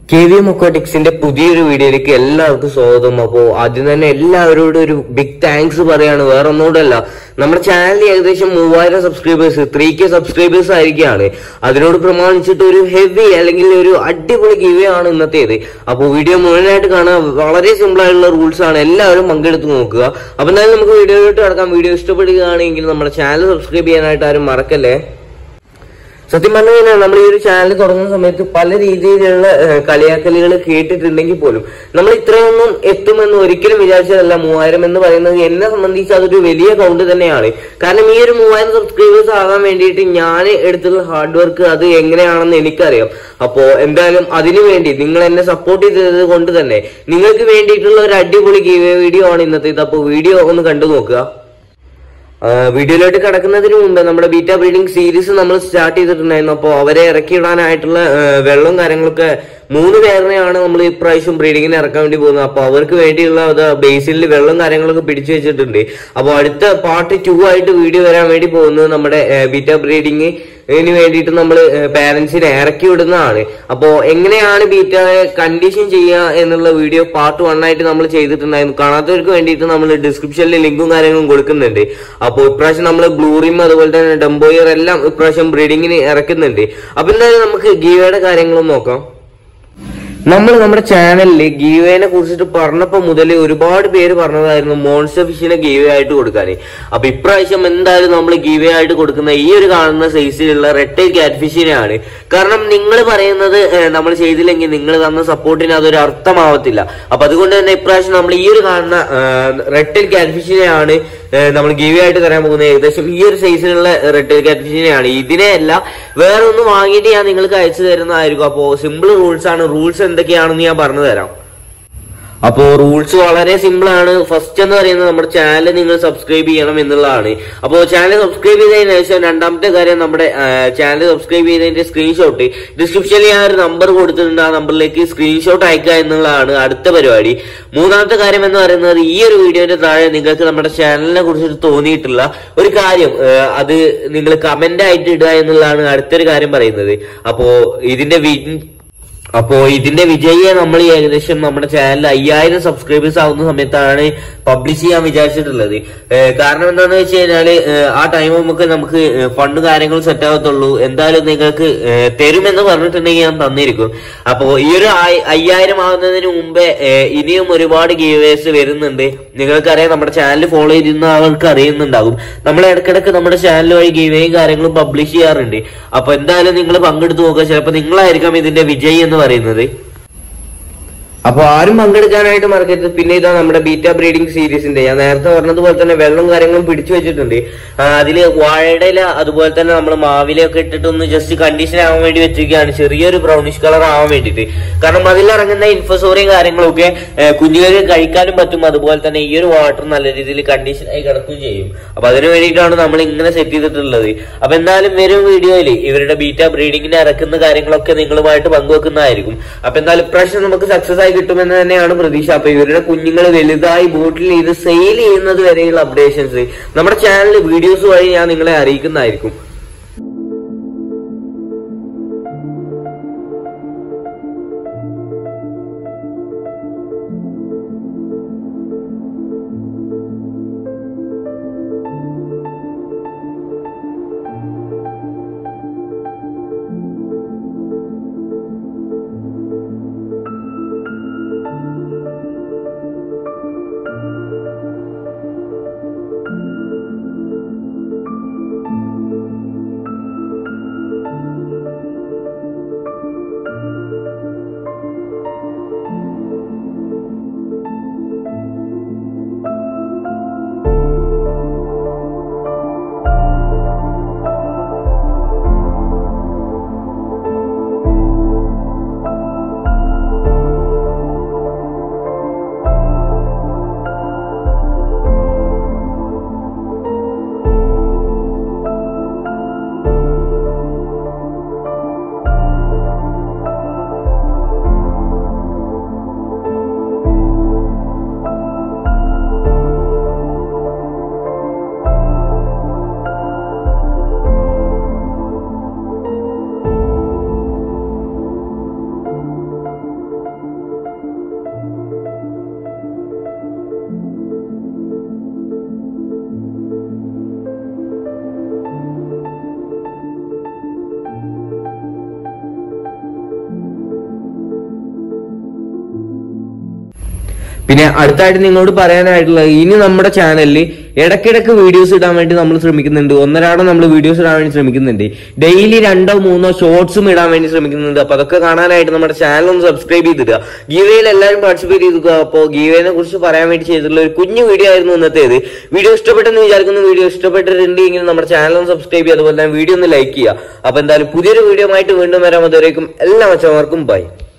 K V മൊക്കോട്ടിക്സിന്റെ പുതിയൊരു വീഡിയോയിലേക്ക് എല്ലാവർക്കും സ്വാഗതം അപ്പോ ആദ്യം തന്നെ എല്ലാവരോടും ഒരു ബിഗ് താങ്ക്സ് പറയാണ് വേറെ ഒന്നുകൂടല്ല നമ്മുടെ ചാനലിൽ ഏകദേശം മൂവായിരം സബ്സ്ക്രൈബേഴ്സ് ത്രീ കെ സബ്സ്ക്രൈബേഴ്സ് ആയിരിക്കുകയാണ് അതിനോട് പ്രമാണിച്ചിട്ട് ഒരു ഹെവി അല്ലെങ്കിൽ ഒരു അടിപൊളി ഗിവേ ആണ് ഇന്നത്തേത് അപ്പോൾ വീഡിയോ മുഴുവനായിട്ട് കാണാൻ വളരെ സിമ്പിൾ ആയിട്ടുള്ള റൂൾസ് ആണ് എല്ലാവരും പങ്കെടുത്ത് നോക്കുക അപ്പൊ എന്തായാലും നമുക്ക് വീഡിയോയിലോട്ട് കിടക്കാം വീഡിയോ ഇഷ്ടപ്പെടുകയാണെങ്കിൽ നമ്മുടെ ചാനൽ സബ്സ്ക്രൈബ് ചെയ്യാനായിട്ട് ആരും മറക്കല്ലേ സത്യം പറഞ്ഞു കഴിഞ്ഞാൽ നമ്മൾ ഈ ഒരു ചാനൽ തുടങ്ങുന്ന സമയത്ത് പല രീതിയിലുള്ള ഏഹ്, കളിയാക്കലുകൾ കേട്ടിട്ടുണ്ടെങ്കിൽ പോലും നമ്മൾ ഇത്രയൊന്നും എത്തുമെന്ന് ഒരിക്കലും വിചാരിച്ചതല്ല മൂവായിരം എന്ന് പറയുന്നത് എന്നെ സംബന്ധിച്ച് അതൊരു വലിയ കൗണ്ട് തന്നെയാണ് കാരണം ഈ ഒരു മൂവായിരം സബ്സ്ക്രൈബേഴ്സ് ആകാൻ വേണ്ടിയിട്ട് ഞാൻ എടുത്തുള്ള ഹാർഡ് വർക്ക് അത് എങ്ങനെയാണെന്ന് എനിക്കറിയാം അപ്പോ എന്തായാലും അതിനു വേണ്ടി നിങ്ങൾ എന്നെ സപ്പോർട്ട് ചെയ്തത് കൊണ്ട് തന്നെ നിങ്ങൾക്ക് വേണ്ടിയിട്ടുള്ള ഒരു അടിപൊളി ഗീവേ വീഡിയോ ആണ് ഇന്നത്തേത് അപ്പോൾ വീഡിയോ ഒന്ന് കണ്ടു നോക്കുക ആ, വീഡിയോയിലോട്ട് കടക്കുന്നതിന് മുമ്പ് നമ്മുടെ ബീറ്റ ബ്രീഡിംഗ് സീരീസ് നമ്മൾ സ്റ്റാർട്ട് ചെയ്തിട്ടുണ്ടായിരുന്നു അപ്പോൾ അവരെ ഇറക്കിയിടാനായിട്ടുള്ള ആ, വെള്ളവും കാര്യങ്ങളൊക്കെ മൂന്ന് പേരിനെയാണ് നമ്മൾ ഇപ്രാവശ്യം ബ്രീഡിങ്ങിന് ഇറക്കാൻ വേണ്ടി പോകുന്നത് അപ്പോൾ അവർക്ക് വേണ്ടിയുള്ള അത് ബേസിൽ വെള്ളം കാര്യങ്ങളൊക്കെ പിടിച്ചു വെച്ചിട്ടുണ്ട് അപ്പോൾ അടുത്ത പാർട്ട് ടു ആയിട്ട് വീഡിയോ വരാൻ വേണ്ടി പോകുന്നത് നമ്മുടെ ബീറ്റ ബ്രീഡിങ് ഇതിന് വേണ്ടിയിട്ട് നമ്മൾ പാരന്റ്സിനെ ഇറക്കി വിടുന്നതാണ് അപ്പോ എങ്ങനെയാണ് ബീറ്റ കണ്ടീഷൻ ചെയ്യുക എന്നുള്ള വീഡിയോ പാർട്ട് വൺ ആയിട്ട് നമ്മൾ ചെയ്തിട്ടുണ്ടായിരുന്നു കാണാത്തവർക്ക് വേണ്ടിയിട്ട് നമ്മൾ ഡിസ്ക്രിപ്ഷനിൽ ലിങ്കും കാര്യങ്ങളും കൊടുക്കുന്നുണ്ട് അപ്പോൾ ഇപ്രാവശ്യം നമ്മൾ ബ്ലൂറിം അതുപോലെ തന്നെ ഡംബോയർ എല്ലാം ഇപ്രാവശ്യം ബ്രീഡിങ്ങിന് ഇറക്കുന്നുണ്ട് അപ്പൊ എന്തായാലും നമുക്ക് ഗീവയുടെ കാര്യങ്ങളും നോക്കാം നമ്മൾ നമ്മുടെ ചാനലിൽ ഗീവേനെ കുറിച്ചിട്ട് പറഞ്ഞപ്പോ മുതൽ ഒരുപാട് പേര് പറഞ്ഞതായിരുന്നു മോൺസ്റ്റർ ഫിഷിനെ ഗീവേ ആയിട്ട് കൊടുക്കാൻ അപ്പൊ ഇപ്രാവശ്യം എന്തായാലും നമ്മൾ ഗീവേ ആയിട്ട് കൊടുക്കുന്ന ഈ ഒരു കാണുന്ന സൈസിലുള്ള റെഡ് ക്യാറ്റ് ഫിഷിനെയാണ് കാരണം നിങ്ങൾ പറയുന്നത് നമ്മൾ ചെയ്തില്ലെങ്കിൽ നിങ്ങൾ തന്ന സപ്പോർട്ടിന് അതൊരു അർത്ഥമാവത്തില്ല അപ്പൊ അതുകൊണ്ട് തന്നെ ഇപ്രാവശ്യം നമ്മൾ ഈ ഒരു കാണുന്ന റെഡ് ക്യാറ്റ് ഫിഷിനെയാണ് നമ്മൾ ഗീവേ ആയിട്ട് തരാൻ പോകുന്നത് ഏകദേശം ഈ ഒരു സൈസിലുള്ള റെഡ് ക്യാറ്റ് ഫിഷിനെയാണ് ഇതിനെയല്ല വേറെ ഒന്ന് വാങ്ങിയിട്ട് ഞാൻ നിങ്ങൾക്ക് അയച്ചു തരുന്നതായിരിക്കും അപ്പോ സിമ്പിൾ റൂൾസ് ആണ് റൂൾസ് എന്തൊക്കെയാണെന്ന് ഞാൻ പറഞ്ഞു തരാം അപ്പോ റൂൾസ് വളരെ സിമ്പിൾ ആണ് ഫസ്റ്റ് എന്ന് പറയുന്നത് നമ്മുടെ ചാനൽ നിങ്ങൾ സബ്സ്ക്രൈബ് ചെയ്യണം എന്നുള്ളതാണ് അപ്പോൾ ചാനൽ സബ്സ്ക്രൈബ് ചെയ്തതിനു ശേഷം രണ്ടാമത്തെ കാര്യം നമ്മുടെ ചാനൽ സബ്സ്ക്രൈബ് ചെയ്തതിന്റെ സ്ക്രീൻഷോട്ട് ഡിസ്ക്രിപ്ഷനിൽ ഞാൻ ഒരു നമ്പർ കൊടുത്തിട്ടുണ്ട് ആ നമ്പറിലേക്ക് സ്ക്രീൻഷോട്ട് അയക്കുക എന്നുള്ളതാണ് അടുത്ത പരിപാടി മൂന്നാമത്തെ കാര്യം എന്ന് പറയുന്നത് ഈ ഒരു വീഡിയോന്റെ താഴെ നിങ്ങൾക്ക് നമ്മുടെ ചാനലിനെ കുറിച്ചിട്ട് തോന്നിയിട്ടുള്ള ഒരു കാര്യം ആ, അത് നിങ്ങൾ കമന്റ് ആയിട്ട് ഇടുക എന്നുള്ളതാണ് അടുത്തൊരു കാര്യം പറയുന്നത് അപ്പോ ഇതിന്റെ വി- അപ്പോ ഇതിന്റെ വിജയിയെ നമ്മൾ ഈ ഏകദേശം നമ്മുടെ ചാനലിൽ അയ്യായിരം സബ്സ്ക്രൈബേഴ്സ് ആവുന്ന സമയത്താണ് പബ്ലിഷ് ചെയ്യാൻ വിചാരിച്ചിട്ടുള്ളത് ഏഹ് കാരണം എന്താണെന്ന് വെച്ച് കഴിഞ്ഞാല് ഏഹ് ആ ടൈം നമുക്ക് നമുക്ക് ഫണ്ട് കാര്യങ്ങളും സെറ്റ് ആവത്തുള്ളൂ എന്തായാലും നിങ്ങൾക്ക് ഏഹ് തരുമെന്ന് പറഞ്ഞിട്ടുണ്ടെങ്കിൽ ഞാൻ തന്നിരിക്കും അപ്പോ ഈ ഒരു ആയി- അയ്യായിരം ആവുന്നതിന് മുമ്പേ ഏഹ് ഇനിയും ഒരുപാട് ഗീവേഴ്സ് വരുന്നുണ്ട് നിങ്ങൾക്കറിയാം നമ്മുടെ ചാനൽ ഫോളോ ചെയ്തിരുന്ന ആൾക്ക് അറിയുന്നുണ്ടാകും നമ്മൾ ഇടക്കിടക്ക് നമ്മുടെ ചാനൽ വഴി ഗീവേയും കാര്യങ്ങളും പബ്ലിഷ് ചെയ്യാറുണ്ട് അപ്പൊ എന്തായാലും നിങ്ങൾ പങ്കെടുത്ത് നോക്കുക ചിലപ്പോൾ നിങ്ങളായിരിക്കാം ഇതിന്റെ വിജയി എന്ന് പറയുന്നത് അപ്പൊ ആരും പങ്കെടുക്കാനായിട്ട് മറക്കരുത് പിന്നെ ഇതാ നമ്മുടെ ബീറ്റ ബ്രീഡിംഗ് സീരീസിന്റെ ഞാൻ നേരത്തെ പറഞ്ഞതുപോലെ തന്നെ വെള്ളവും കാര്യങ്ങളും പിടിച്ചു വെച്ചിട്ടുണ്ട് ആ, അതില് വാഴയുടെ ഇല അതുപോലെ തന്നെ നമ്മൾ മാവിലൊക്കെ ഇട്ടിട്ട് ഒന്ന് ജസ്റ്റ് കണ്ടീഷൻ ആവാൻ വേണ്ടി വെച്ചിരിക്കുകയാണ് ചെറിയൊരു ബ്രൗണിഷ് കളർ ആവാൻ വേണ്ടിയിട്ട് കാരണം അതിലിറങ്ങുന്ന ഇൻഫസോറിയും കാര്യങ്ങളൊക്കെ ഏ, കുഞ്ഞുങ്ങൾക്ക് കഴിക്കാനും പറ്റും അതുപോലെ തന്നെ ഈ ഒരു വാട്ടർ നല്ല രീതിയിൽ കണ്ടീഷൻ ആയി കിടക്കുകയും ചെയ്യും അപ്പൊ അതിനു വേണ്ടിയിട്ടാണ് നമ്മൾ ഇങ്ങനെ സെറ്റ് ചെയ്തിട്ടുള്ളത് അപ്പൊ എന്തായാലും വരും വീഡിയോയിൽ ഇവരുടെ ബീറ്റ ബ്രീഡിങ്ങിന് ഇറക്കുന്ന കാര്യങ്ങളൊക്കെ നിങ്ങളുമായിട്ട് പങ്കുവെക്കുന്നതായിരിക്കും അപ്പൊ എന്തായാലും ഇപ്രാവശ്യം നമുക്ക് സക്സസ് ആയി കിട്ടുമെന്ന് തന്നെയാണ് പ്രതീക്ഷ അപ്പൊ ഇവരുടെ കുഞ്ഞുങ്ങൾ വലുതായി ബോട്ടിൽ ഇത് സെയിൽ ചെയ്യുന്നത് വരെയുള്ള അപ്ഡേഷൻസ് നമ്മുടെ ചാനലിൽ വീഡിയോസ് വഴി ഞാൻ നിങ്ങളെ അറിയിക്കുന്നതായിരിക്കും പിന്നെ അടുത്തായിട്ട് നിങ്ങളോട് പറയാനായിട്ടുള്ളത് ഇനി നമ്മുടെ ചാനലിൽ ഇടയ്ക്കിടയ്ക്ക് വീഡിയോസ് ഇടാൻ വേണ്ടി നമ്മൾ ശ്രമിക്കുന്നുണ്ട് ഒന്നരാടം നമ്മൾ വീഡിയോസ് ഇടാൻ വേണ്ടി ശ്രമിക്കുന്നുണ്ട് ഡെയിലി രണ്ടോ മൂന്നോ ഷോർട്സും ഇടാൻ വേണ്ടി ശ്രമിക്കുന്നുണ്ട് അപ്പൊ അതൊക്കെ കാണാനായിട്ട് നമ്മുടെ ചാനൽ ഒന്ന് സബ്സ്ക്രൈബ് ചെയ്തിടുക ഗീവയിൽ എല്ലാവരും പാർട്ടിസിപ്പേറ്റ് ചെയ്തിരിക്കുക അപ്പോൾ ഗീവയെ കുറിച്ച് പറയാൻ വേണ്ടി ചെയ്തിട്ടുള്ള ഒരു കുഞ്ഞു വീഡിയോ ആയിരുന്നു ഇന്നത്തേത് വീഡിയോ ഇഷ്ടപ്പെട്ടെന്ന് വിചാരിക്കുന്നു വീഡിയോ ഇഷ്ടപ്പെട്ടിട്ടുണ്ടെങ്കിൽ നമ്മുടെ ചാനൽ ഒന്ന് സബ്സ്ക്രൈബ് ചെയ്യുക അതുപോലെ തന്നെ വീഡിയോ ഒന്ന് ലൈക്ക് ചെയ്യുക അപ്പൊ എന്തായാലും പുതിയൊരു വീഡിയോ ആയിട്ട് വീണ്ടും വരാൻ അതുവരേക്കും എല്ലാ മച്ചന്മാർക്കും ബൈ